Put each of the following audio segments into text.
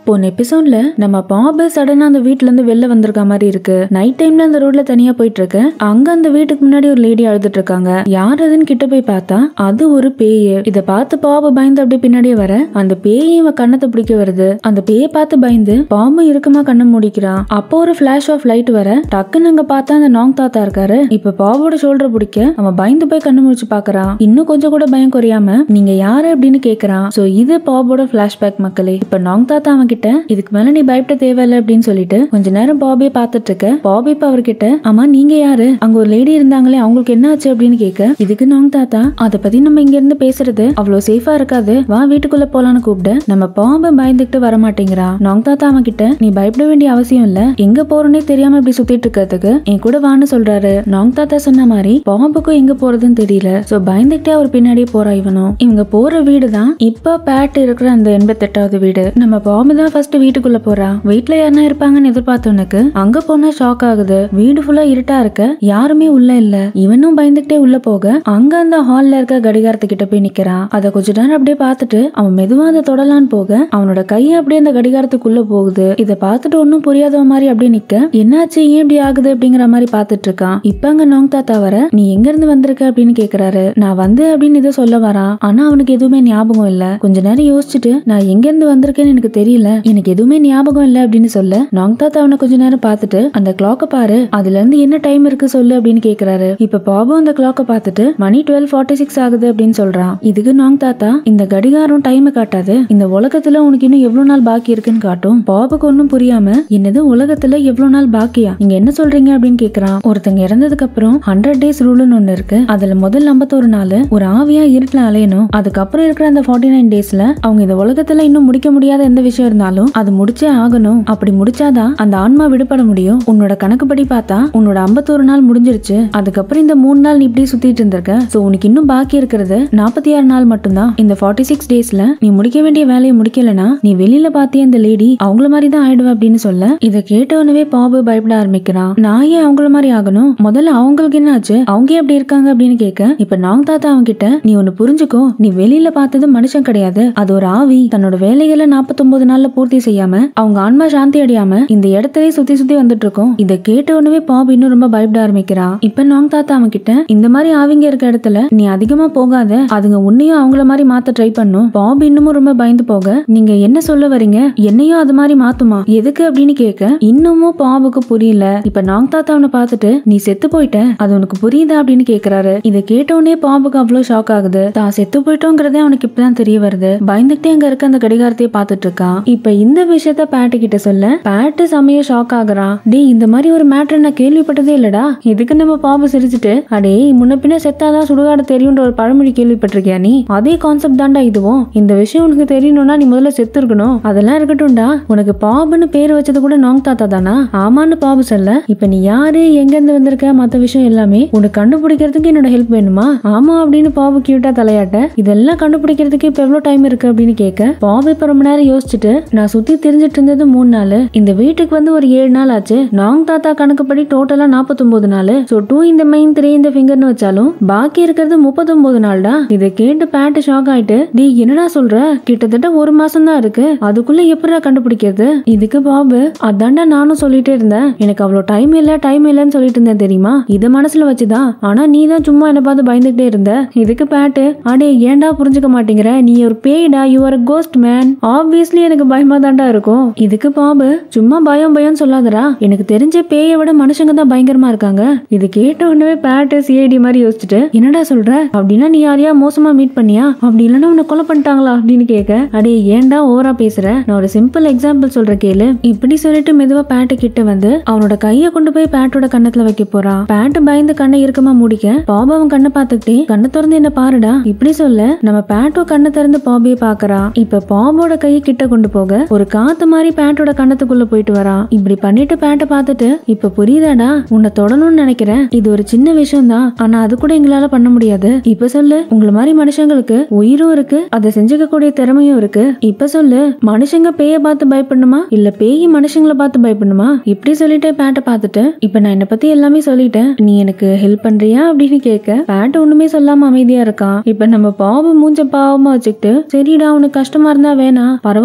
போன எபிசோட்ல நம்ம பாபு சடனா அந்த வீட்ல இருந்து வெளில வந்திருக்க மாதிரி இருக்கு நைட் டைம்ல அந்த ரோட்ல தனியா போயிட்டு இருக்கு அங்க அந்த வீட்டுக்கு முன்னாடி ஒரு லேடி அழுதுட்டு இருக்காங்க யார் அதுன்னு கிட்ட போய் பார்த்தா அது ஒரு பேய் இத பார்த்து பாபு பயந்து அப்படியே பின்னாடியே வர அந்த பேய் இவன் கண்ணத்தை பிடிக்க வருது அந்த பேயை பார்த்து பயந்து பாம்பு இருக்குமா கண்ணை மூடிக்கிறான் அப்போ ஒரு பிளாஷ் ஆஃப் லைட் வர டக்குன்னு அங்க பார்த்தா அந்த நாங் தாத்தா இருக்காரு இப்ப பாபோட ஷோல்டர் பிடிக்க அவன் பயந்து போய் கண்ணு முடிச்சு பாக்குறான் இன்னும் கொஞ்சம் கூட பயம் குறையாம நீங்க யாரு அப்படின்னு கேக்குறான் சோ இது பாபோட பிளாஷ்பேக் மக்களே இப்ப நாங் தாத்தா அவன் கிட்ட இதுக்கு மேல நீ பயப்பட தேவையில்ல அப்படின்னு சொல்லிட்டு கொஞ்ச நேரம் பாபியை பார்த்துட்டு இருக்க பாபி இப்ப அவர்கிட்ட ஆமா நீங்க யாரு அங்க ஒரு லேடி இருந்தாங்களே அவங்களுக்கு என்ன ஆச்சு அப்படின்னு கேட்க இதுக்கு நாங் தாத்தா அத பத்தி நம்ம இங்க இருந்து பேசுறது அவ்வளவு சேஃபா இருக்காது வா வீட்டுக்குள்ள போலான்னு கூப்பிட்டு நம்ம பாம்பு பயந்துகிட்டு வர மாட்டேங்கிறா நாங் தாத்தா அவன் கிட்ட நீ பயப்பட வேண்டிய அவசியம் இல்ல எங்க போறோன்னே தெரியாம இப்படி சுத்திட்டு இருக்கிறதுக்கு என் கூட வான்னு சொல்றாரு நாங் தாத்தா சொன்ன மாதிரி பாம்புக்கும் எங்க போறதுன்னு தெரியல சோ பயந்துகிட்டே அவர் பின்னாடியே போறா இவனும் இவங்க போற வீடு தான் இப்ப பேட் இருக்கிற அந்த எண்பத்தெட்டாவது வீடு நம்ம பாம்பு தான் ஃபர்ஸ்ட் வீட்டுக்குள்ள போறா வீட்ல யாருனா இருப்பாங்கன்னு எதிர்பார்த்தவனுக்கு அங்க போனா ஷாக் ஆகுது வீடு ஃபுல்லா இருட்டா இருக்க யாருமே உள்ள இல்ல இவனும் பயந்துகிட்டே உள்ள போக அங்க அந்த ஹால்ல இருக்க கடிகாரத்துக்கிட்ட போய் நிக்கிறான் அத கொஞ்ச நேரம் அப்படியே பார்த்துட்டு அவன் மெதுவா அதை தொடலான்னு போக அவனோட கையை அப்படியே அந்த கடிகாரத்துக்குள்ள போகுது இத பார்த்துட்டு ஒன்னும் புரியாத மாதிரி அப்படியே நிக்க என்னாச்சு ஏன் இப்படி ஆகுது அப்படிங்கிற மாதிரி பார்த்துட்டு இருக்கான் இப்ப அங்க நாங் தாத்தா வர நீ எங்க இருந்து வந்திருக்க அப்படின்னு கேக்குறாரு நான் வந்து அப்படின்னு இதை சொல்ல வரான் ஆனா அவனுக்கு எதுவுமே ஞாபகம் இல்ல கொஞ்ச நேரம் யோசிச்சுட்டு நான் எங்க இருந்து வந்திருக்கேன்னு எனக்கு தெரியல எனக்கு எதுவுமே ஞாபகம் இல்ல அப்படின்னு சொல்ல நாங் தாத்தா அவனை கொஞ்ச நேரம் பார்த்துட்டு அந்த கிளாக்க பாரு அதுல இருந்து என்ன டைம் இருக்கு சொல்லு அப்படின்னு கேக்குறாரு இப்ப பாபு அந்த கிளாக்க பார்த்துட்டு மணி டுவெல் ஃபார்ட்டி சிக்ஸ் ஆகுது அப்படின்னு சொல்றான் இதுக்கு நாங் தாத்தா இந்த கடிகாரம் டைம் காட்டாது இந்த உலகத்துல உனக்கு இன்னும் எவ்வளவு நாள் பாக்கி இருக்குன்னு காட்டும் பாபுக்கு ஒன்னும் புரியாம என்னது உலகத்துல எவ்வளவு நாள் பாக்கியா நீங்க என்ன சொல்றீங்க அப்படின்னு கேக்குறான் ஒருத்தங்க இறந்ததுக்கு அப்புறம் ஹண்ட்ரட் டேஸ் ரூல்னு ஒண்ணு இருக்கு அதுல முதல் ஐம்பத்தோரு நாள் ஒரு ஆவியா இருட்டுல அலையணும் அதுக்கப்புறம் இருக்கிற அந்த ஃபார்ட்டி நைன் டேஸ்ல அவங்க இந்த உலகத்துல இன்னும் முடிக்க முடியாத எந்த விஷயம் இருந்தாலும் அது முடிச்சே ஆகணும் அப்படி முடிச்சாதான் அந்த ஆன்மா விடுபட முடியும் உன்னோட கணக்குப்படி பார்த்தா உன்னோட ஐம்பத்தோரு நாள் முடிஞ்சிருச்சு அதுக்கப்புறம் இந்த மூணு நாள் நீ இப்படி சுத்திட்டு இருந்திருக்க சோ உனக்கு இன்னும் பாக்கி இருக்கிறது நாற்பத்தி ஆறு நாள் மட்டும்தான் இந்த ஃபார்ட்டி சிக்ஸ் டேஸ்ல நீ முடிக்க வேண்டிய வேலையை முடிக்கலனா நீ வெளியில பாத்திய அந்த லேடி அவங்கள மாதிரி தான் ஆயிடுவ அப்படின்னு சொல்ல இதை கேட்டவனவே பாபு பயப்பட ஆரம்பிக்கிறான் நான் ஏன் அவங்கள மாதிரி ஆகணும் முதல்ல அவங்களுக்கு என்ன ஆச்சு அவங்க ஏன் அப்படி இருக்காங்க அப்படின்னு கேட்க இப்ப நாங் தாத்தா அவங்க கிட்ட நீ ஒன்னு புரிஞ்சுக்கோ நீ வெளியில பார்த்தது மனுஷன் கிடையாது அது ஒரு ஆவி தன்னோட வேலைகளை 49 நாள்ல பூர்த்தி செய்யாம அவங்க ஆன்மா சாந்தி அடையாம இந்த இடத்திலே சுத்தி சுத்தி வந்துட்டு இருக்கோம் இதை கேட்ட உடனே பாப் இன்னும் ரொம்ப பயப்பட ஆரம்பிக்கிறான் இப்ப நாங் தாத்தா அவன் கிட்ட இந்த மாதிரி ஆவிங்க இருக்க இடத்துல நீ அதிகமா போகாத அதுங்க உன்னையும் அவங்கள மாதிரி மாத்த ட்ரை பண்ணும் பாப் இன்னமும் ரொம்ப பயந்து போக நீங்க என்ன சொல்ல வரீங்க என்னையும் அது மாதிரி மாத்துமா எதுக்கு அப்படின்னு கேட்க இன்னமும் பாபுக்கு புரியல இப்ப நாங் தாத்தா அவனை பார்த்துட்டு நீ செத்து போயிட்ட அது உனக்கு புரியுதா அப்படின்னு கேக்குறாரு இதை கேட்ட உடனே பாபுக்கு அவ்வளவு ஷாக் ஆகுது தான் செத்து போயிட்டோங்கிறதே அவனுக்கு இப்பதான் தெரிய வருது பயந்துகிட்டே அங்க இருக்க அந்த கடிகாரத்தையே பார்த்துட்டு இருக்கான் இப்ப இந்த விஷயத்த பேட்டு கிட்ட சொல்ல பேட்டு செமைய ஷாக் ஆகுறான் டேய் இந்த மாதிரி ஒரு மேட்டர் நான் கேள்விப்பட்டதே இல்லடா இதுக்கு நம்ம பாபு சிரிச்சுட்டு அடே முன்ன பின்ன செத்தாதான் சுடுகாடு தெரியும்ன்ற ஒரு பழமொழி கேள்விப்பட்டிருக்கியா நீ அதே கான்செப்ட் தான்டா இதுவும் இந்த விஷயம் உனக்கு தெரியணும்னா நீ முதல்ல செத்து இருக்கணும் அதெல்லாம் இருக்கட்டும்டா உனக்கு பாபுன்னு பேர் வச்சது கூட நாங் தாத்தா தானா ஆமான்னு பாபு சொல்ல இப்ப நீ யாரு எங்க இருந்து வந்திருக்க மத்த விஷயம் எல்லாமே உனக்கு கண்டுபிடிக்கிறதுக்கு என்னோட ஹெல்ப் வேணுமா ஆமா அப்படின்னு பாபு கியூட்டா தலையாட்ட இதெல்லாம் கண்டுபிடிக்கிறதுக்கு இப்ப எவ்வளவு டைம் இருக்கு அப்படின்னு கேட்க பாபு இப்ப ரொம்ப நேரம் யோசிச்சுட்டு நான் சுத்தி தெரிஞ்சிட்டு இருந்தது மூணு நாள் இந்த வீட்டுக்கு வந்து ஒரு ஏழு நாள் ஆச்சு நாங் தாத்தா கணக்குப்படி டோட்டலா நாற்பத்தொன்பது நாள் சோ டூ இந்த மெயின் த்ரீ இந்த ஃபிங்கர்னு வச்சாலும் பாக்கி இருக்கிறது முப்பத்தொன்பது நாள்டா இதை கேட்டு பேண்ட் ஷாக் ஆயிட்டு டேய் என்னடா சொல்ற கிட்டத்தட்ட ஒரு மாசம் தான் இருக்கு அதுக்குள்ள எப்படிடா கண்டுபிடிக்கிறது இதுக்கு பாபு அதான்டா நானும் சொல்லிட்டே இருந்தேன் எனக்கு அவ்வளவு டைம் இல்ல டைம் இல்லைன்னு சொல்லிட்டு இருந்தேன் தெரியுமா இத மனசுல வச்சுதான் ஆனா நீ தான் சும்மா என்ன பார்த்து பயந்துகிட்டே இருந்த இதுக்கு பேட்டு அடே ஏன்டா புரிஞ்சுக்க மாட்டேங்கிற நீ ஒரு பேய்டா you are ghost man obviously எனக்கு பயமா தான்டா இருக்கும் இதுக்கு பாபு சும்மா பயம் பயம் சொல்லாதடா எனக்கு தெரிஞ்ச பேயை விட மனுஷங்க தான் பயங்கரமா இருக்காங்க இது கேட்ட உடனே பேட்டு சிஐடி மாதிரி யோசிச்சுட்டு என்னடா சொல்ற அப்படின்னா நீ யாரையா மோசமா மீட் பண்ணியா அப்படி இல்லைன்னா உன்னை கொலை பண்ணிட்டாங்களா அப்படின்னு கேட்க அடே ஏன்டா ஓவரா பேசுற நான் ஒரு சிம்பிள் எக்ஸாம்பிள் சொல்ற கேளு இப்படி சொல்லிட்டு மெதுவா பேட்டு கிட்ட வந்து அவனோட கைய கொண்டு போய் பேட்டோட கண்ணத்துல வைக்க போறான் பேட்டு பயந்து கண்ணை இறுக்கமா மூடிக்க பாபு அவன் கண்ணை பார்த்துக்கிட்டே கண்ணை திறந்து என்ன பாருடா இப்படி சொல்ல நம்ம பேட்டோ கண்ணை திறந்து பாபியை பாக்குறான் இப்ப பாம்போட கையை கிட்ட கொண்டு போக ஒரு காத்து மாதிரி பேட்டோட கண்ணத்துக்குள்ள போயிட்டு வரான் இப்படி பண்ணிட்டு பேட்டை பார்த்துட்டு இப்ப புரியுதாடா உன்னை தொடணும்னு நினைக்கிறேன் இது ஒரு சின்ன விஷயம் தான் ஆனா அது கூட எங்களால பண்ண முடியாது இப்ப சொல்லு உங்கள மாதிரி மனுஷங்களுக்கு உயிரும் இருக்கு அதை செஞ்சுக்க கூடிய திறமையும் இருக்கு இப்ப சொல்லு மனுஷங்க பேய பார்த்து பயப்படணுமா இல்ல பேய் மனுஷங்களை பார்த்து பயப்படணுமா இப்படி சொல்லிட்டு பேட்டை பார்த்துட்டு இப்ப நான் என்னை பத்தி எல்லாமே சொல்லிட்டேன் நீ எனக்கு ஹெல்ப் பண்றியா அப்படின்னு கேட்க பேட் ஒண்ணுமே சொல்லாம அமைதியா இருக்கான் இப்ப நம்ம பாவம் மூஞ்ச பாவமா வச்சுக்கிட்டு சரிடா உனக்கு கஷ்டமா இருந்தா வேணாம் பரவாயில்ல போ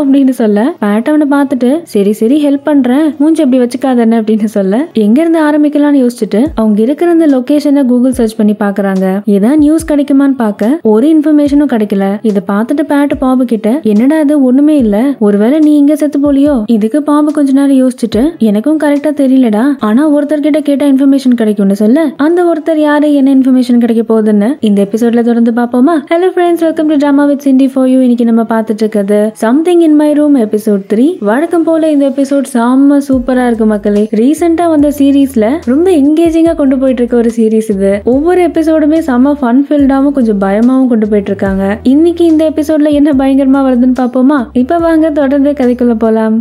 அப்படின்னு சொல்ல பேட் அவனை பார்த்துட்டு சரி சரி ஹெல்ப் பண்றேன் மூஞ்சி அப்படி வச்சுக்காதன்னு அப்படின்னு சொல்ல எங்க இருந்து ஆரம்பிக்கலாம்னு யோசிச்சுட்டு அவங்க இருக்கிற அந்த லொகேஷனை கூகுள் சர்ச் பண்ணி பாக்குறாங்க ஏதாவது நியூஸ் கிடைக்குமான்னு பார்க்க ஒரு இன்ஃபர்மேஷனும் கிடைக்கல இதை பார்த்துட்டு பேட் பாபு கிட்ட என்னடா இது ஒண்ணுமே இல்ல ஒருவேளை நீ இங்க செத்து போலியோ இதுக்கு பாபு கொஞ்ச நேரம் யோசிச்சுட்டு எனக்கும் கரெக்டா தெரியலடா ஆனா ஒருத்தர் கிட்ட கேட்டா இன்ஃபர்மேஷன் கிடைக்கும்னு சொல்ல அந்த ஒருத்தர் யாரு என்ன இன்ஃபர்மேஷன் கிடைக்க போகுதுன்னு இந்த எபிசோட்ல தொடர்ந்து பார்ப்போமா hello friends welcome to drama with Cindy for you இன்னைக்கு நம்ம பார்த்துட்டு இருக்கிறது something in my room episode three வழக்கம் போல இந்த எபிசோட் செம்ம சூப்பரா இருக்கு மக்களே ரீசெண்டா வந்த சீரீஸ்ல ரொம்ப எங்கேஜிங்கா கொண்டு போயிட்டு இருக்க ஒரு சீரீஸ் இது ஒவ்வொரு எபிசோடுமே செம்ம ஃபன் ஃபில்டாவும் கொஞ்சம் பயமாவும் கொண்டு போயிட்டு இருக்காங்க இன்னைக்கு இந்த எபிசோட்ல என்ன பயங்கரமா வருதுன்னு பார்ப்போமா இப்ப வாங்க தொடர்ந்து கதைக்குள்ள போலாம்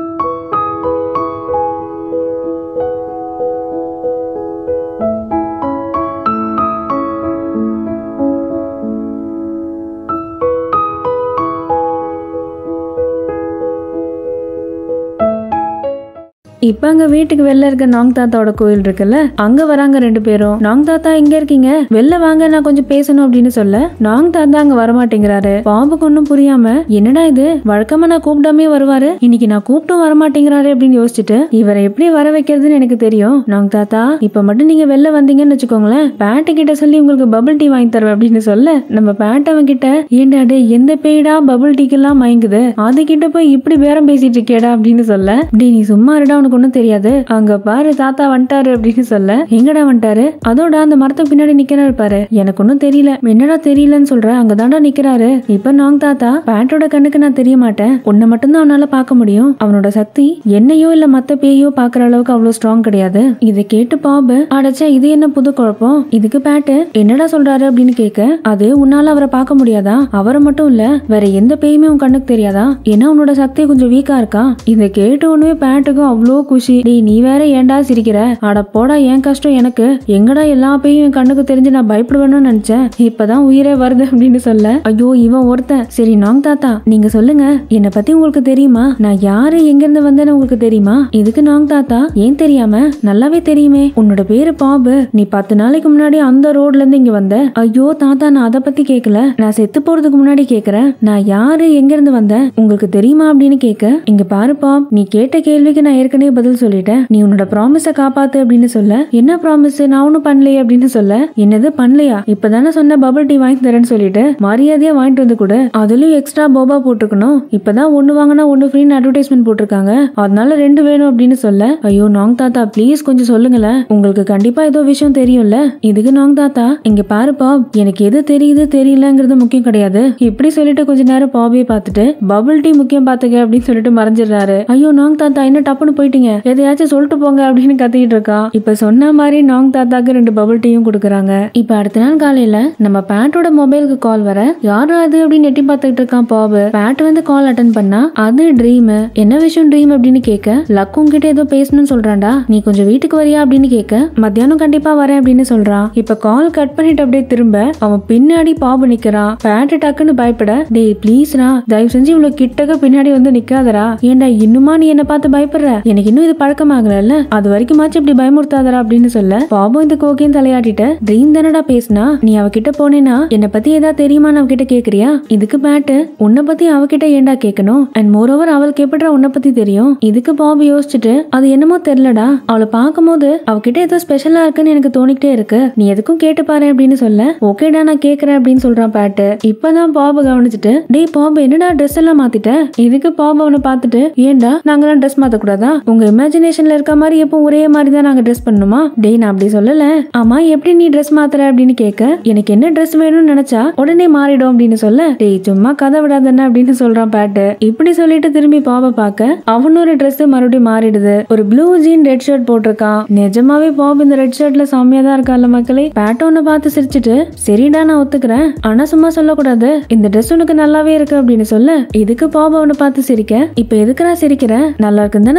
இப்ப அங்க வீட்டுக்கு வெளில இருக்க நாங் தாத்தாவோட கோயில் இருக்குல்ல அங்க வராங்க ரெண்டு பேரும் நாங் தாத்தா எங்க இருக்கீங்க வெளில வாங்க நான் கொஞ்சம் பேசணும் அப்படின்னு சொல்ல நாங் தாத்தா அங்க வரமாட்டேங்கிறாரு பாம்புக்கு ஒன்னும் புரியாம என்னடா இது வழக்கமா நான் கூப்பிடாமே வருவாரு இன்னைக்கு நான் கூப்பிட்டும் வரமாட்டேங்கிறாரு அப்படின்னு யோசிச்சுட்டு இவரை எப்படி வர வைக்கிறதுன்னு எனக்கு தெரியும் நாங் தாத்தா இப்ப மட்டும் நீங்க வெளில வந்தீங்கன்னு வச்சுக்கோங்களேன் பேட்டு கிட்ட சொல்லி உங்களுக்கு பபிள் டீ வாங்கி தருவேன் அப்படின்னு சொல்ல நம்ம பேட் அவன் கிட்ட ஏண்டா டே எந்த பேய்டா பபிள் டீக்கெல்லாம் மயங்குது அது கிட்ட போய் இப்படி பேரம் பேசிட்டு இருக்கேடா அப்படின்னு சொல்ல டே நீ சும்மா இருடா உனக்கு ஒன்றும் தெரியாது அங்க பாரு தாத்தா வந்துட்டாரு அப்படின்னு சொல்ல எங்கடா வந்துட்டாரு அதோட அந்த மரத்துக்கு பின்னாடி நிக்கிறாரு பாரு எனக்கு ஒன்றும் தெரியல என்னடா தெரியலன்னு சொல்ற அங்க தாண்டா நிக்கிறாரு இப்ப நாங் தாத்தா பேட்டோட கண்ணுக்கு நான் தெரிய மாட்டேன் உன்னை மட்டும்தான் அவனால பார்க்க முடியும் அவனோட சக்தி என்னையோ இல்ல மத்த பேயோ பாக்குற அளவுக்கு அவ்வளவு ஸ்ட்ராங் கிடையாது இதை கேட்டு பாபு அடைச்சா இது என்ன புது குழப்பம் இதுக்கு பேட்டு என்னடா சொல்றாரு அப்படின்னு கேட்க அது உன்னால அவரை பார்க்க முடியாதா அவரை மட்டும் இல்ல வேற எந்த பேயுமே உன் கண்ணுக்கு தெரியாதா ஏன்னா உன்னோட சக்தி கொஞ்சம் வீக்கா இருக்கா இதை கேட்ட உடனே பேட்டுக்கும் அவ்வளோ குஷி டேய் நீ வேற ஏன்டா சிரிக்கிற அட போடா என் கஷ்டம் எனக்கு எங்கடா எல்லா பேயும் என் கண்ணுக்கு தெரிஞ்சு நான் பயப்படுவேன்னு நினைச்சேன் இப்பதான் உயிரே வருது அப்படின்னு சொல்ல ஐயோ இவன் ஒருத்தன் சரி நாங் தாத்தா நீங்க சொல்லுங்க என்னை பத்தி உங்களுக்கு தெரியுமா நான் யாரு எங்க இருந்து வந்தேன்னு உங்களுக்கு தெரியுமா இதுக்கு நாங் தாத்தா ஏன் தெரியாம நல்லாவே தெரியுமே உன்னோட பேரு பாபு நீ பத்து நாளைக்கு முன்னாடி அந்த ரோட்ல இருந்து இங்க வந்த ஐயோ தாத்தா நான் அதை பத்தி கேட்கல நான் செத்து போறதுக்கு முன்னாடி கேக்குறேன் நான் யாரு எங்க இருந்து வந்தேன் உங்களுக்கு தெரியுமா அப்படின்னு கேட்க இங்க பாரு பாப் நீ கேட்ட கேள்விக்கு நான் ஏற்கனவே பதில் சொல்லிட்டேன் நீ உன்னோட ப்ராமிஸ காப்பாத்து அப்படின்னு சொல்ல என்ன ப்ராமிஸ் நான் ஒன்னும் பண்ணலையே அப்படின்னு சொல்ல என்னது பண்ணலையா இப்பதானே சொன்ன பபிள் டீ வாங்கி தரேன்னு சொல்லிட்டு மரியாதையா வாங்கிட்டு வந்து கொடு அதுலயும் எக்ஸ்ட்ரா போபா போட்டுக்கணும் இப்பதான் ஒண்ணு வாங்கினா ஒண்ணு ஃப்ரீன்னு அட்வர்டைஸ்மெண்ட் போட்டிருக்காங்க அதனால ரெண்டு வேணும் அப்படின்னு சொல்ல ஐயோ நாங் தாத்தா ப்ளீஸ் கொஞ்சம் சொல்லுங்களேன் உங்களுக்கு கண்டிப்பா ஏதோ விஷயம் தெரியும்ல இதுக்கு நாங் தாத்தா இங்க பாரு பாப் எனக்கு எது தெரியுது தெரியலங்கிறது முக்கியம் கிடையாது இப்படி சொல்லிட்டு கொஞ்ச நேரம் பாபியை பார்த்துட்டு பபிள் டீ முக்கியம் பாத்துக்க அப்படின்னு சொல்லிட்டு மறைஞ்சிடுறாரு ஐயோ நாங் தாத்தா என்ன டப்புன்னு போயிட்டீங்க எதையாச்சும் சொல்லிட்டு போங்க அப்படின்னு கத்திட்டு இருக்கா இப்ப சொன்ன மாதிரி நாங் தாத்தாக்கு ரெண்டு பபிள் டீயும் கொடுக்குறாங்க இப்ப அடுத்த நாள் காலையில நம்ம பேட்டோட மொபைலுக்கு கால் வர யாரா அது அப்படின்னு எட்டி பார்த்துக்கிட்டு இருக்கான் பாபு பேட் வந்து கால் அட்டன் பண்ணா அது ட்ரீம் என்ன விஷயம் ட்ரீம் அப்படின்னு கேட்க லக்கும் கிட்ட ஏதோ பேசணும்னு சொல்றான்டா நீ கொஞ்சம் வீட்டுக்கு வரியா அப்படின்னு கேட்க மத்தியானம் கண்டிப்பா வரேன் அப்படின்னு சொல்றான் இப்ப கால் கட் பண்ணிட்டு அப்படியே திரும்ப அவன் பின்னாடி பாபு நிக்கிறான் பேட்டு டக்குன்னு பயப்பட டேய் ப்ளீஸ்ரா தயவு செஞ்சு இவ்வளவு கிட்டக்க பின்னாடி வந்து நிக்காதடா ஏன்டா இன்னுமா நீ என்ன பார்த்து பயப்படுற எனக்கு இன்னும் இது பழக்கமாகல அது வரைக்குமாச்சும் இப்படி பயமுறுத்தாதடா அப்படின்னு சொல்ல பாபு இந்த கோக்கையும் தலையாட்டிட்ட ட்ரீம் தானடா பேசினா நீ அவகிட்ட போனேனா என்னை பத்தி ஏதாவது தெரியுமான்னு அவகிட்ட கேக்குறியா இதுக்கு பேட்டு உன்னை பத்தி அவகிட்ட ஏன்டா கேட்கணும் அண்ட் மோர் ஓவர் அவளுக்கு எப்படிடா உன்னை பத்தி தெரியும் இதுக்கு பாபு யோசிச்சுட்டு அது என்னமோ தெரியலடா அவளை பார்க்கும்போது அவகிட்ட ஏதோ ஸ்பெஷலா இருக்குன்னு எனக்கு தோணிக்கிட்டே இருக்கு நீ எதுக்கும் கேட்டு பாரு அப்படின்னு சொல்ல ஓகேடா நான் கேக்குறேன் அப்படின்னு சொல்றான் பேட்டு இப்பதான் பாபு கவனிச்சுட்டு டேய் பாபு என்னடா ட்ரெஸ் எல்லாம் மாத்திட்ட இதுக்கு பாபு அவனை பார்த்துட்டு ஏன்டா நாங்கெல்லாம் ட்ரெஸ் மாத்த கூடாதா உங்க இமேஜினேஷன்ல இருக்க மாதிரி எப்போ ஒரே மாதிரி தான் நாங்க ட்ரெஸ் பண்ணணுமா டேய் நான் அப்படி சொல்லல ஆமா எப்படி நீ ட்ரெஸ் மாத்துற அப்படின்னு கேட்க எனக்கு என்ன ட்ரெஸ் வேணும்னு நினைச்சா உடனே மாறிடும் அப்படின்னு சொல்ல டேய் சும்மா கதை விடாதன அப்படின்னு சொல்றான் பேட்டு இப்படி சொல்லிட்டு திரும்பி பாப பார்க்க அவனோட ட்ரெஸ் மறுபடியும் மாறிடுது ஒரு ப்ளூ ஜீன் ரெட் ஷர்ட் போட்டிருக்கான் நிஜமாவே பாப் இந்த ரெட் ஷர்ட்ல செம்மையா தான் இருக்கான்ல மக்களே பேட்ட உன்னை பார்த்து சிரிச்சிட்டு சரிடா நான் ஒத்துக்கிறேன் ஆனா சும்மா சொல்லக்கூடாது இந்த ட்ரெஸ் உனக்கு நல்லாவே இருக்கு அப்படின்னு சொல்ல இதுக்கு பாப அவனை பார்த்து சிரிக்க இப்ப எதுக்குடா சிரிக்கிற நல்லா இருக்குன்னு தானே சொன்னேன்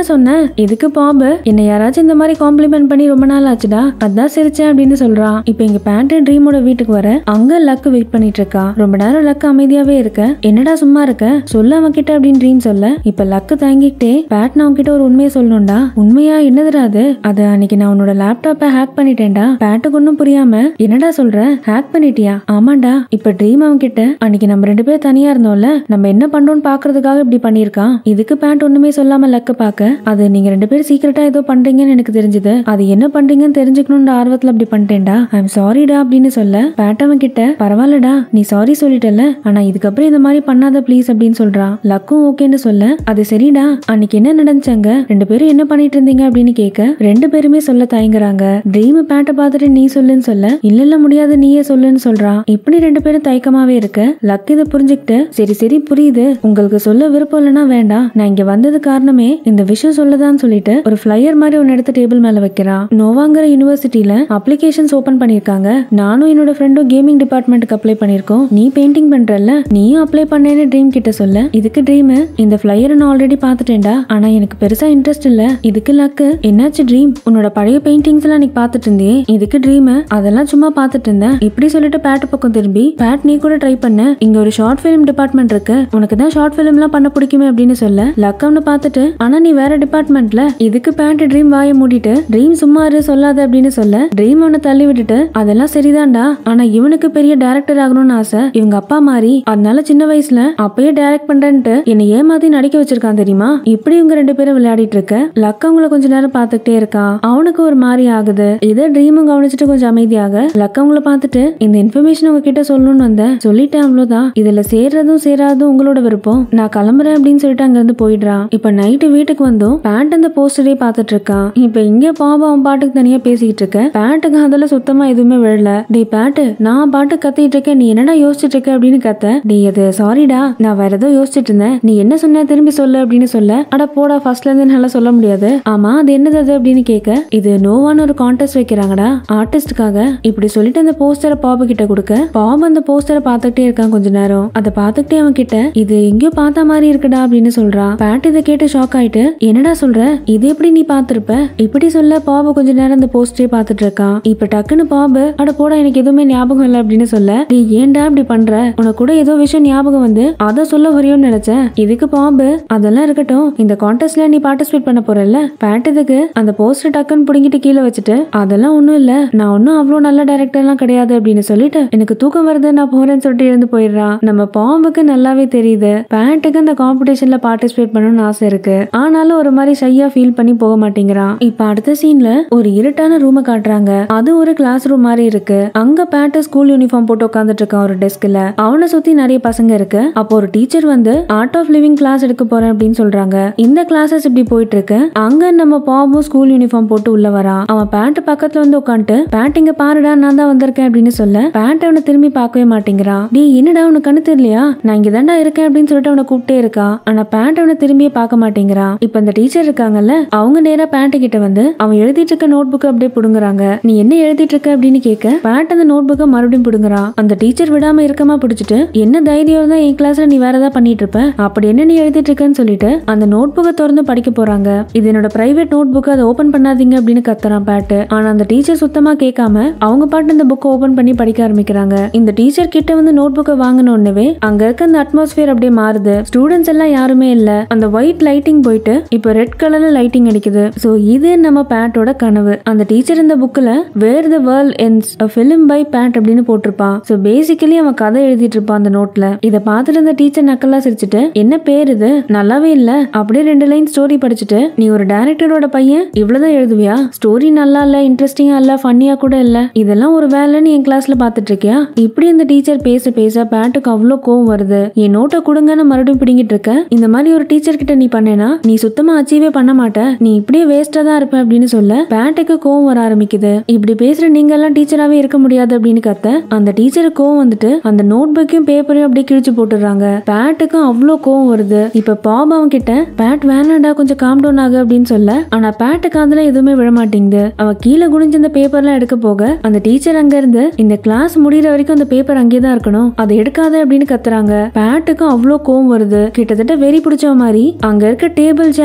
இதுக்கு பாம்பு என்ன யாராச்சும் இந்த மாதிரி காம்ப்ளிமெண்ட் பண்ணி ரொம்ப நாள் ஆச்சுடா அதான் சிரிச்சேன் அப்படின்னு சொல்றான் இப்போ இங்க பேண்ட் ட்ரீமோட வீட்டுக்கு வர அங்க லக்கு வெயிட் பண்ணிட்டு இருக்கா ரொம்ப நேரம் லக்கு அமைதியாவே இருக்க என்னடா சும்மா இருக்க சொல்ல அவன் கிட்ட அப்படின்னு ட்ரீம் சொல்ல இப்ப லக்கு தாங்கிக்கிட்டே பேட் நான் கிட்ட ஒரு உண்மையை சொல்லணும்டா உண்மையா என்னதுடா அது அது அன்னைக்கு நான் உன்னோட லேப்டாப்பை ஹேக் பண்ணிட்டேன்டா பேட்டுக்கு ஒன்றும் புரியாம என்னடா சொல்ற ஹேக் பண்ணிட்டியா ஆமாண்டா இப்ப ட்ரீம் அவன் கிட்ட அன்னைக்கு நம்ம ரெண்டு பேரும் தனியா இருந்தோம்ல நம்ம என்ன பண்றோம்னு பாக்குறதுக்காக இப்படி பண்ணிருக்கான் இதுக்கு பேண்ட் ஒண்ணுமே சொல்லாம லக்க பாக்க அது நீங்க ரெண்டு பேரும் சீக்கிரட்டா ஏதோ பண்றீங்கன்னு எனக்கு தெரிஞ்சது அது என்ன பண்றீங்கன்னு தெரிஞ்சுக்கணும்னு ஆர்வத்துல அப்படி பண்ணிட்டேன்டா ஐம் சாரிடா அப்படின்னு சொல்ல பேட் அவன் கிட்ட பரவாயில்லடா நீ சாரி சொல்லிட்டல ஆனா இதுக்கப்புறம் இந்த மாதிரி பண்ணாத ப்ளீஸ் அப்படின்னு சொல்றான் லக்கும் ஓகேன்னு சொல்ல அது சரிடா அன்னைக்கு என்ன நடந்துச்சாங்க ரெண்டு பேரும் என்ன பண்ணிட்டு இருந்தீங்க அப்படின்னு கேட்க ரெண்டு பேருமே சொல்ல தயங்குறாங்க ட்ரீம் பேட்டை பார்த்துட்டு நீ சொல்லுன்னு சொல்ல இல்ல இல்ல முடியாது நீயே சொல்லுன்னு சொல்றான் இப்படி ரெண்டு பேரும் தயக்கமாவே இருக்க லக் இதை புரிஞ்சுக்கிட்டு சரி சரி புரியுது உங்களுக்கு சொல்ல விருப்பம் இல்லைன்னா வேண்டாம் நான் இங்க வந்தது காரணமே இந்த விஷயம் சொல்லதான்னு சொல்லிட்டு ஒரு ஃபிளையர் மாதிரி ஒன்னு எடுத்து டேபிள் மேல வைக்கிறான் நோவாங்கிற யூனிவர்சிட்டியில அப்ளிகேஷன்ஸ் ஓபன் பண்ணிருக்காங்க நானும் என்னோட ஃப்ரெண்டும் கேமிங் டிபார்ட்மெண்ட்டுக்கு அப்ளை பண்ணிருக்கோம் நீ பெயிண்டிங் பண்றல்ல நீயும் அப்ளை பண்ணேன்னு ட்ரீம் கிட்ட சொல்ல இதுக்கு ட்ரீம் இந்த ஃபிளையரை நான் ஆல்ரெடி பார்த்துட்டேன்டா ஆனா எனக்கு பெருசா இன்ட்ரெஸ்ட் இல்ல இதுக்கு லக்கு என்னாச்சு ட்ரீம் உன்னோட பழைய பெயிண்டிங்ஸ் எல்லாம் நீ பார்த்துட்டு இருந்தியே இதுக்கு ட்ரீம் அதெல்லாம் சும்மா பார்த்துட்டு இருந்தேன் இப்படி சொல்லிட்டு பேட் பக்கம் திரும்பி பேட் நீ கூட ட்ரை பண்ண இங்க ஒரு ஷார்ட் ஃபிலிம் டிபார்ட்மெண்ட் இருக்கு உனக்கு தான் ஷார்ட் ஃபிலிம் எல்லாம் பண்ண பிடிக்குமே அப்படின்னு சொல்ல லக்கம்னு பார்த்துட்டு ஆனா நீ வேற டிபார்ட்மெண்ட்ல இதுக்கு பேண்ட் ட்ரீம் வாயை மூடிட்டு ட்ரீம் சும்மா இரு சொல்லாத அப்படின்னு சொல்ல ட்ரீம் அவனை தள்ளி விட்டுட்டு அதெல்லாம் சரிதான்டா ஆனா இவனுக்கு பெரிய டைரக்டர் ஆகணும்னு ஆசை இவங்க அப்பா மாதிரி அதனால சின்ன வயசுல அப்பயே டைரக்ட் பண்றேன்ட்டு என்னை ஏமாத்தி நடிக்க வச்சிருக்கான் தெரியுமா இப்படி இவங்க ரெண்டு பேரும் விளையாடிட்டு இருக்க லக் அவங்கள கொஞ்ச நேரம் பார்த்துக்கிட்டே இருக்கான் அவனுக்கு ஒரு மாதிரி ஆகுது இதை ட்ரீமும் கவனிச்சுட்டு கொஞ்சம் அமைதியாக லக் அவங்கள பார்த்துட்டு இந்த இன்ஃபர்மேஷன் உங்ககிட்ட சொல்லணும்னு வந்தேன் சொல்லிட்டேன் அவ்வளவுதான் இதுல சேர்றதும் சேராதும் உங்களோட விருப்பம் நான் கிளம்புறேன் அப்படின்னு சொல்லிட்டு அங்க இருந்து போயிடுறான் இப்ப நைட்டு வீட்டுக்கு வந்தோம் பேண்ட் அந்த போஸ்டரே பார்த்துட்டு இருக்கான் இப்ப இங்க பாபா அவன் பாட்டுக்கு தனியா பேசிக்கிட்டு இருக்க பேண்ட்டுக்கு அதுல சுத்தமா எதுவுமே விழல டேய் பேட்டு நான் பாட்டு கத்திட்டு இருக்கேன் நீ என்னடா யோசிச்சுட்டு இருக்க அப்படின்னு கத்த டேய் அது சாரிடா நான் வேற ஏதோ யோசிச்சுட்டு இருந்தேன் நீ என்ன சொன்ன திரும்பி சொல்லு அப்படின்னு சொல்ல அட போடா ஃபர்ஸ்ட்ல இருந்து என்னால சொல்ல முடியாது ஆமா அது என்னது அது அப்படின்னு கேட்க இது நோவான்னு ஒரு கான்டெஸ்ட் வைக்கிறாங்கடா ஆர்டிஸ்டுக்காக இப்படி சொல்லிட்டு அந்த போஸ்டரை பாபு கிட்ட கொடுக்க பாபு அந்த போஸ்டரை பார்த்துக்கிட்டே இருக்கான் கொஞ்ச நேரம் அதை பார்த்துக்கிட்டே அவன் கிட்ட இது எங்கேயோ பார்த்த மாதிரி இருக்குடா அப்படின்னு சொல்றான் பேட் இதை கேட்டு ஷாக் ஆயிட்டு என்னடா சொல்ற இது எப்படி நீ பார்த்திருப்ப இப்படி சொல்ல பாபு கொஞ்ச நேரம் அந்த போஸ்டரே பார்த்துட்டு இருக்கான் இப்ப டக்குன்னு பாபு அட போடா எனக்கு எதுவுமே ஞாபகம் இல்லை அப்படின்னு சொல்ல நீ ஏன்டா இப்படி பண்ற உனக்கு கூட ஏதோ விஷயம் ஞாபகம் வந்து அதை சொல்ல வரையும்னு நினைச்சேன் இதுக்கு பாம்பு அதெல்லாம் இருக்கட்டும் இந்த கான்டெஸ்ட்ல நீ பார்ட்டிசிபேட் பண்ண போறல்ல பேட் இதுக்கு அந்த போஸ்டர் டக்குன்னு புடுங்கிட்டு கீழே வச்சுட்டு அதெல்லாம் ஒண்ணும் இல்ல நான் ஒன்னும் அவ்வளோ நல்ல டைரக்டர்லாம் கிடையாது அப்படின்னு சொல்லிட்டு எனக்கு தூக்கம் வருது நான் போறேன்னு சொல்லிட்டு எழுந்து போயிடுறான் நம்ம பாம்புக்கு நல்லாவே தெரியுது பேண்ட்டுக்கு அந்த காம்படிஷன்ல பார்ட்டிசிபேட் பண்ணணும்னு ஆசை இருக்கு ஆனாலும் ஒரு மாதிரி ஷையா ஃபீல் பண்ணி போக மாட்டேங்கிறான் இப்ப அடுத்த சீன்ல ஒரு இருட்டான ரூமை காட்டுறாங்க அது ஒரு கிளாஸ் ரூம் மாதிரி இருக்கு அங்க பேண்ட் ஸ்கூல் யூனிஃபார்ம் போட்டு உட்காந்துட்டு இருக்கான் ஒரு டெஸ்க்ல அவனை சுத்தி நிறைய பசங்க இருக்கு அப்போ ஒரு டீச்சர் வந்து ஆர்ட் ஆஃப் லிவிங் கிளாஸ் எடுக்க போறேன் அப்படின்னு சொல்றாங்க இந்த கிளாஸஸ் இப்படி போயிட்டு இருக்கு அங்க நம்ம பாபும் ஸ்கூல் யூனிஃபார்ம் போட்டு உள்ள வரான் அவன் பேண்ட் பக்கத்துல வந்து உட்காந்துட்டு பேண்ட் இங்க பாருடா நான் தான் வந்திருக்கேன் அப்படின்னு சொல்ல பேண்ட் அவனை திரும்பி பார்க்கவே மாட்டேங்கிறான் டேய் என்னடா உனக்கு கண்ணு தெரியலையா நான் இங்க தாண்டா இருக்கேன் அப்படின்னு சொல்லிட்டு அவனை கூப்பிட்டே இருக்கா ஆனா பேண்ட் அவனை திரும்பியே பார்க்க மாட்டேங்கிறான் இப்ப இந்த டீச்சர் இருக்காங்கல்ல அவங்க நேரா பேண்ட் கிட்ட வந்து அவன் எழுதிட்டு இருக்க நோட் புக் அப்படியே புடுங்குறாங்க நீ என்ன எழுதிட்டு இருக்க அப்படின்னு கேட்க பேண்ட் அந்த நோட் புக்கை மறுபடியும் புடுங்குறான் அந்த டீச்சர் விடாம இருக்கமா பிடிச்சிட்டு என்ன தைரியம் தான் என் கிளாஸ்ல நீ வேற ஏதாவது பண்ணிட்டு இருப்ப அப்படி என்ன நீ எழுதிட்டு இருக்கன்னு சொல்லிட்டு அந்த நோட் புக்கை திறந்து படிக்க போறாங்க இது என்னோட பிரைவேட் நோட் புக் அதை ஓபன் பண்ணாதீங்க அப்படின்னு கத்துறான் பேட்டு ஆனா அந்த டீச்சர் சுத்தமா கேட்காம அவங்க பாட்டு இந்த புக்கை ஓபன் பண்ணி படிக்க ஆரம்பிக்கிறாங்க இந்த டீச்சர் கிட்ட வந்து நோட் புக்கை வாங்கின உடனே அங்க இருக்க அந்த அட்மாஸ்பியர் அப்படியே மாறுது ஸ்டூடெண்ட்ஸ் எல்லாம் யாருமே இல்ல அந்த ஒயிட் லைட்டிங் போயிட்டு இப்போ ரெட் கலர்ல லைட்டிங் அடிக்குது சோ இது நம்ம பேட்டோட கனவு அந்த டீச்சர் இந்த புக்ல where the world ends a film by Pat அப்படின்னு போட்டிருப்பான் சோ பேசிக்கலி அவன் கதை எழுதிட்டு இருப்பான் அந்த நோட்ல இத பார்த்துட்டு அந்த டீச்சர் நக்கலா சிரிச்சுட்டு என்ன பேர் இது நல்லாவே இல்ல அப்படியே ரெண்டு லைன் ஸ்டோரி படிச்சுட்டு நீ ஒரு டைரக்டரோட பையன் இவ்வளவுதான் எழுதுவியா ஸ்டோரி நல்லா இல்ல இன்ட்ரெஸ்டிங்கா இல்ல ஃபன்னியா கூட இல்ல இதெல்லாம் ஒரு வேலைன்னு என் கிளாஸ்ல பாத்துட்டு இருக்கியா இப்படி அந்த டீச்சர் பேச பேச பேட்டுக்கு அவ்வளோ கோவம் வருது என் நோட்டை கொடுங்கன்னு மறுபடியும் பிடிங்கிட்டு இருக்க இந்த மாதிரி ஒரு டீச்சர் கிட்ட நீ பண்ணேனா நீ சுத்தமா அச்சீவே பண்ண மாட்ட நீ இப்படியே வேஸ்டா தான் இருப்ப அப்படின்னு சொல்ல பேட்டுக்கு கோவம் வர ஆரம்பிக்குது இப்படி பேசுற நீங்க எல்லாம் டீச்சராவே இருக்க முடியாது அப்படின்னு கத்த அந்த டீச்சருக்கு கோவம் வந்துட்டு அந்த நோட் புக்கையும் பேப்பரையும் அப்படியே கிழிச்சு போட்டுடுறாங்க பேட்டுக்கும் அவ்வளோ கோவம் வருது இப்ப பாப் அவன் கிட்ட பேட் வேணாண்டா கொஞ்சம் காம் டவுன் ஆகு அப்படின்னு சொல்ல ஆனா பேட்டுக்கு அதுல எதுவுமே விழ மாட்டேங்குது அவன் கீழே குனிஞ்சு அந்த பேப்பர்லாம் எடுக்க போக அந்த டீச்சர் அங்க இருந்து இந்த கிளாஸ் முடியிற வரைக்கும் அந்த பேப்பர் அங்கேயே தான் இருக்கணும் அதை எடுக்காத அப்படின்னு கத்துறாங்க பேட்டுக்கும் அவ்வளோ கோவம் வருது கிட்டத்தட்ட வெறி பிடிச்ச மாதிரி அங்க இருக்க டேபிள் சேர் எல்லாத்தையும்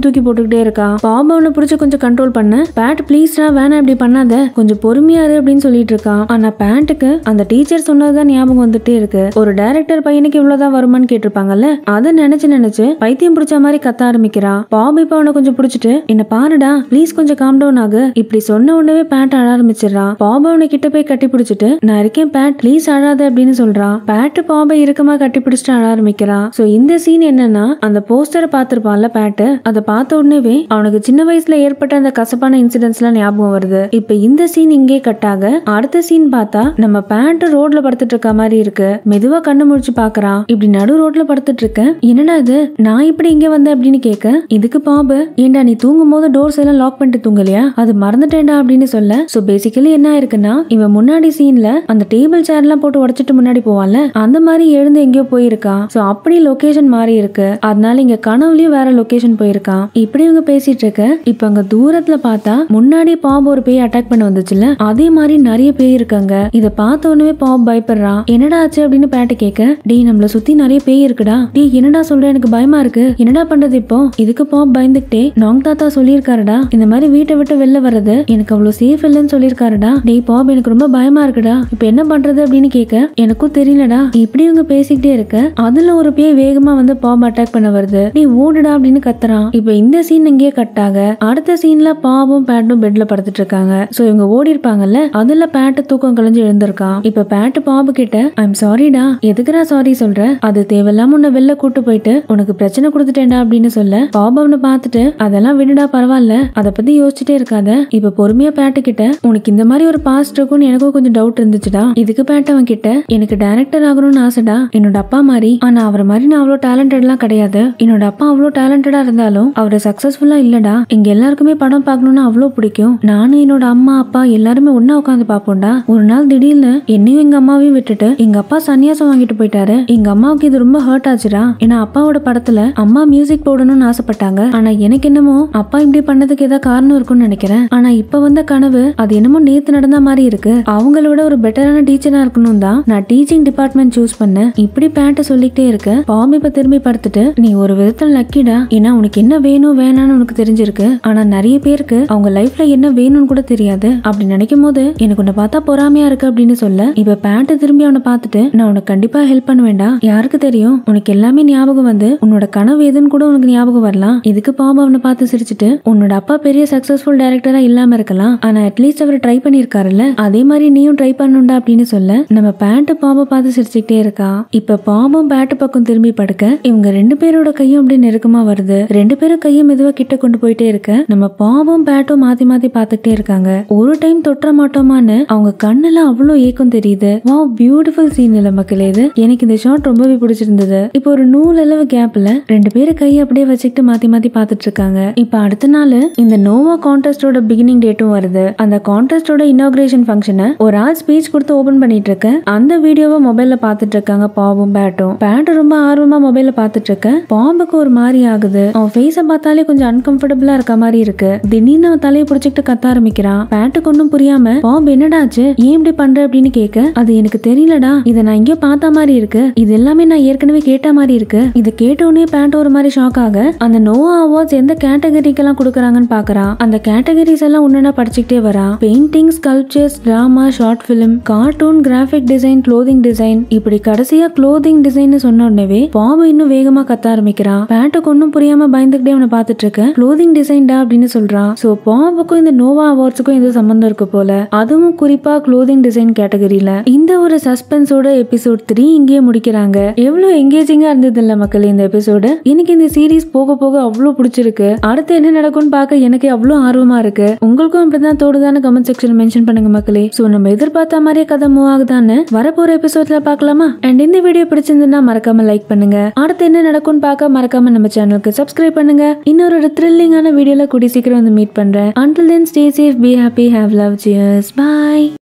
எல்லாத்தையும் தூக்கி போட்டுக்கிட்டே இருக்கான் பாப் அவனை பிடிச்சி கொஞ்சம் கண்ட்ரோல் பண்ண பேட் ப்ளீஸ்டா வேணாம் இப்படி பண்ணாத கொஞ்சம் பொறுமையா இரு அப்படின்னு சொல்லிட்டு இருக்கான் ஆனா பேண்ட்டுக்கு அந்த டீச்சர் சொன்னதுதான் ஞாபகம் வந்துட்டே இருக்கு ஒரு டைரக்டர் பையனுக்கு இவ்வளவுதான் வருமான்னு கேட்டிருப்பாங்கல்ல அதை நினைச்சு நினைச்சு பைத்தியம் பிடிச்ச மாதிரி கத்த ஆரம்பிக்கிறான் பாப் இப்ப அவனை கொஞ்சம் பிடிச்சிட்டு என்ன பாருடா ப்ளீஸ் கொஞ்சம் காம் டவுன் ஆகு இப்படி சொன்ன உடனே பேட் அழ ஆரம்பிச்சிடறான் பாப் அவனை கிட்ட போய் கட்டி பிடிச்சிட்டு நான் இருக்கேன் பேட் ப்ளீஸ் அழாத அப்படின்னு சொல்றான் பேட் பாபை இறுக்கமா கட்டி பிடிச்சிட்டு அழ ஆரம்பிக்கிறான் சோ இந்த சீன் என்னன்னா அந்த போஸ்டரை பார்த்திருப்பான்ல பேட்டு அதை பார்த்த உடனேவே அவனுக்கு சின்ன வயசுல ஏற்பட்ட அந்த கசப்பான இன்சிடென்ட்ஸ் எல்லாம் ஞாபகம் வருது இப்ப இந்த சீன் இங்கே கட்டாக அடுத்த சீன் பார்த்தா நம்ம பேண்ட் ரோட்ல படுத்துட்டு இருக்க மாதிரி இருக்கு மெதுவா கண்ணு முழிச்சு பாக்குறான் இப்படி நடு ரோட்ல படுத்துட்டு இருக்கேன் என்னடா இது நான் இப்படி இங்க வந்தேன் அப்படின்னு கேட்க இதுக்கு பாபு ஏண்டா நீ தூங்கும் போது டோர்ஸ் எல்லாம் லாக் பண்ணிட்டு தூங்கலையா அது மறந்துட்டேன்டா அப்படின்னு சொல்ல சோ பேசிக்கலி என்ன இருக்குன்னா இவன் முன்னாடி சீன்ல அந்த டேபிள் சேர் எல்லாம் போட்டு உடைச்சிட்டு முன்னாடி போவான்ல அந்த மாதிரி எழுந்து எங்கேயோ போயிருக்கான் சோ அப்படி லொகேஷன் மாறி இருக்கு அதனால இங்க கனவுலயும் வேற லொகேஷன் போயிருக்கான் இப்படி இவங்க பேசிட்டு இருக்க இப்ப அங்க தூரத்துல பார்த்தா முன்னாடி பாம்பு ஒரு பேய் அட்டாக் பண்ண வந்துச்சுல அதே மாதிரி நிறைய பேய் இருக்காங்க இத பார்த்த உடனே பாப் பயப்படுறான் என்னடா ஆச்சு அப்படின்னு பேட்ட கேட்க டேய் நம்மள சுத்தி நிறைய பேய் இருக்குடா டேய் என்னடா சொல்ற எனக்கு பயமா இருக்கு என்னடா பண்றது இப்போ இதுக்கு பாப் பயந்துக்கிட்டே நாங் தாத்தா சொல்லியிருக்காருடா இந்த மாதிரி வீட்டை விட்டு வெளில வர்றது எனக்கு அவ்வளவு சேஃப் இல்லைன்னு சொல்லியிருக்காருடா டேய் பாப் எனக்கு ரொம்ப பயமா இருக்குடா இப்ப என்ன பண்றது அப்படின்னு கேட்க எனக்கும் தெரியலடா இப்படி இவங்க பேசிக்கிட்டே இருக்க அதுல ஒரு பேய் வேகமா வந்து பாப் அட்டாக் பண்ண வருது நீ ஓடுடா அப்படின்னு கத்துறான் இப்ப இந்த சீன் இங்கேயே கட் ஆக அடுத்த சீன்ல பாவும் பேட்டும் பெட்ல படுத்துட்டு இருக்காங்க சோ இவங்க ஓடி இருப்பாங்கல்ல அதுல பேட்டு தூக்கம் கலைஞ்சு எழுந்திருக்கான் இப்ப பேட்டு பாபு கிட்ட ஐம் சாரிடா எதுக்குடா சாரி சொல்ற அது தேவையில்லாம உன்னை வெளில கூட்டு போயிட்டு உனக்கு பிரச்சனை கொடுத்துட்டேன்டா அப்படின்னு சொல்ல பாபு அவனை பார்த்துட்டு அதெல்லாம் விடுடா பரவாயில்ல அத பத்தி யோசிச்சுட்டே இருக்காத இப்ப பொறுமையா பேட்டு கிட்ட உனக்கு இந்த மாதிரி ஒரு பாஸ்ட் இருக்கும்னு எனக்கும் கொஞ்சம் டவுட் இருந்துச்சுடா இதுக்கு பேட் அவன் கிட்ட எனக்கு டைரக்டர் ஆகணும்னு ஆசைடா என்னோட அப்பா மாதிரி ஆனா அவரை மாதிரி நான் அவ்வளவு டேலண்டட்லாம் கிடையாது என்னோட அப்பா அவ்வளவு டேலண்டடா இருந்தாலும் அவர் சக்சஸ்ஃபுல்லா இல்லடா எங்க எல்லாருக்குமே படம் பார்க்கணும்னு அவ்வளவு பிடிக்கும் நானும் என்னோட அம்மா அப்பா எல்லாருமே ஒண்ணா உட்காந்து பாப்போம்டா ஒரு நாள் திடீர்னு என்னையும் எங்க அம்மாவையும் விட்டுட்டு எங்க அப்பா சன்னியாசம் வாங்கிட்டு போயிட்டாரு எங்க அம்மாவுக்கு இது ரொம்ப ஹர்ட் ஆச்சுடா ஏன்னா அப்பாவோட படத்துல அம்மா மியூசிக் போடணும்னு ஆசைப்பட்டாங்க ஆனா எனக்கு என்னமோ அப்பா இப்படி பண்ணதுக்கு ஏதாவது காரணம் இருக்கும்னு நினைக்கிறேன் ஆனா இப்ப வந்த கனவு அது என்னமோ நேத்து நடந்த மாதிரி இருக்கு அவங்களோட ஒரு பெட்டரான டீச்சரா இருக்கணும் தான் நான் டீச்சிங் டிபார்ட்மெண்ட் சூஸ் பண்ணேன் இப்படி பேண்ட சொல்லிக்கிட்டே இருக்க பாம்பு இப்ப திரும்பி படுத்துட்டு நீ ஒரு விதத்துல லக்கிடா ஏன்னா உனக்கு என்ன வேணும் வேணாம்னு உனக்கு தெரிஞ்சிருக்கு ஆனா நிறைய பேருக்கு அவங்க லைஃப்ல என்ன வேணும்னு கூட தெரியாது அப்படி நினைக்கும் போது எனக்கு உன்னை பார்த்தா பொறாமையா இருக்கு அப்படின்னு சொல்ல இப்ப பேண்ட திரும்பி அவனை பார்த்துட்டு நான் உனக்கு கண்டிப்பா ஹெல்ப் பண்ண வேண்டாம் யாருக்கு தெரியும் உனக்கு எல்லாமே ஞாபகம் வந்து உன்னோட கனவு எதுன்னு கூட உனக்கு ஞாபகம் வரலாம் இதுக்கு பாம்பு அவனை பார்த்து சிரிச்சிட்டு உன்னோட அப்பா பெரிய சக்சஸ்ஃபுல் டைரக்டரா இல்லாம இருக்கலாம் ஆனா அட்லீஸ்ட் அவர் ட்ரை பண்ணிருக்காருல்ல அதே மாதிரி நீயும் ட்ரை பண்ணணும்டா அப்படின்னு சொல்ல நம்ம பேண்ட் பாம்பை பார்த்து சிரிச்சுக்கிட்டே இருக்கா இப்ப பாம்பும் பேட்டு பக்கம் திரும்பி படுக்க இவங்க ரெண்டு பேரோட கையும் அப்படியே நெருக்கமா வருது ரெண்டு பேரும் கையும் மெதுவா கிட்ட கொண்டு போயிட்டே இருக்க நம்ம பாம்பும் பேட்டும் மாத்தி மாத்தி பார்த்துக்கிட்டே இருக்காங்க ஒரு டைம் தொற்ற மாட்டோமான்னு அவங்க கண்ணுல அவ்வளோ ஏக்கம் தெரியுது வா பியூட்டிஃபுல் சீன் இல்ல மக்களே இது எனக்கு இந்த ஷாட் ரொம்பவே பிடிச்சிருந்தது இப்போ ஒரு நூல் அளவு கேப்ல ரெண்டு பேரும் கையை அப்படியே வச்சுக்கிட்டு மாத்தி மாத்தி பார்த்துட்டு இருக்காங்க இப்ப அடுத்த நாள் இந்த நோவா கான்டெஸ்டோட பிகினிங் டேட்டும் வருது அந்த கான்டெஸ்டோட இனாகிரேஷன் ஃபங்க்ஷனை ஒரு ஆள் ஸ்பீச் கொடுத்து ஓபன் பண்ணிட்டு இருக்க அந்த வீடியோவை மொபைல்ல பார்த்துட்டு இருக்காங்க பாவும் பேட்டும் பேட் ரொம்ப ஆர்வமா மொபைல்ல பார்த்துட்டு இருக்க பாம்புக்கு ஒரு மாதிரி ஆகுது அவன் ஃபேஸ பார்த்தாலே கொஞ்சம் அன்கம்ஃபர்டபுளா இருக்க மாதிரி இருக்கு திடீர்னு அவன் தலையை பிடிச்சிக்கிட்டு கத்த ஆரம்பிக்கிறான் பேட்டுக்கு ஒன்றும் புரியாம பாம்பு என்னடாச்சு ஏன் இப்படி பண்ற அப்படின்னு கேட்க அது எனக்கு தெரியலடா இதை நான் எங்கேயோ பார்த்த மாதிரி இருக்கு இது எல்லாமே நான் ஏற்கனவே கேட்ட மாதிரி இருக்கு இதை கேட்ட உடனே பேண்ட் ஒரு மாதிரி ஷாக் ஆக அந்த நோவா அவார்ட்ஸ் எந்த கேட்டகரிக்கெல்லாம் கொடுக்குறாங்கன்னு பாக்குறான் அந்த கேட்டகரிஸ் எல்லாம் ஒன்னா படிச்சுக்கிட்டே வரான் painting sculptures drama short film cartoon graphic design clothing design இப்படி கடைசியா க்ளோதிங் டிசைன் சொன்ன உடனே பாம்பு இன்னும் வேகமா கத்த ஆரம்பிக்கிறான் பேண்ட்டுக்கு ஒன்னும் புரியாம பயந்துகிட்டே அவனை பார்த்துட்டு இருக்க க்ளோதிங் டிசைன்டா அப்படின்னு சொல்றான் சோ பாம்புக்கும் இந்த நோவா அவார்ட்ஸுக்கும் எந்த சம்பந்தம் இருக்கு போல அதுவும் குறிப்பா க்ளோதிங் டிசைன் கேட்டகரியில இந்த ஒரு சஸ்பென்ஸோட எபிசோட் த்ரீ இங்கேயே முடிக்கிறாங்க எவ்வளவு எங்கேஜிங்கா இருந்தது இல்ல மக்கள் இந்த எபிசோடு எனக்கு இந்த சீரிஸ் போக போக அவ்வளவு பிடிச்சிருக்கு அடுத்து என்ன நடக்கும்னு பார்க்க எனக்கு அவ்வளவு ஆர்வமா இருக்கு உங்களுக்கும் அப்படிதான் தோடுதான்னு கமெண்ட் செக்ஷன் மென்ஷன் பண்ணுங்க மக்களே சோ நம்ம எதிர்பார்த்த மாதிரியே கதை மூவ் ஆகுதான்னு வரப்போற எபிசோட்ல பார்க்கலாமா அண்ட் இந்த வீடியோ பிடிச்சிருந்தா மறக்காம லைக் பண்ணுங்க அடுத்து என்ன நடக்கும்னு பார்க்க மறக்காம நம்ம சேனலுக்கு சப்ஸ்கிரைப் பண்ணுங்க இன்னொரு த்ரில்லிங்கான வீடியோல கூடி சீக்கிரம் வந்து மீட் பண்றேன் until then stay safe be happy have love cheers bye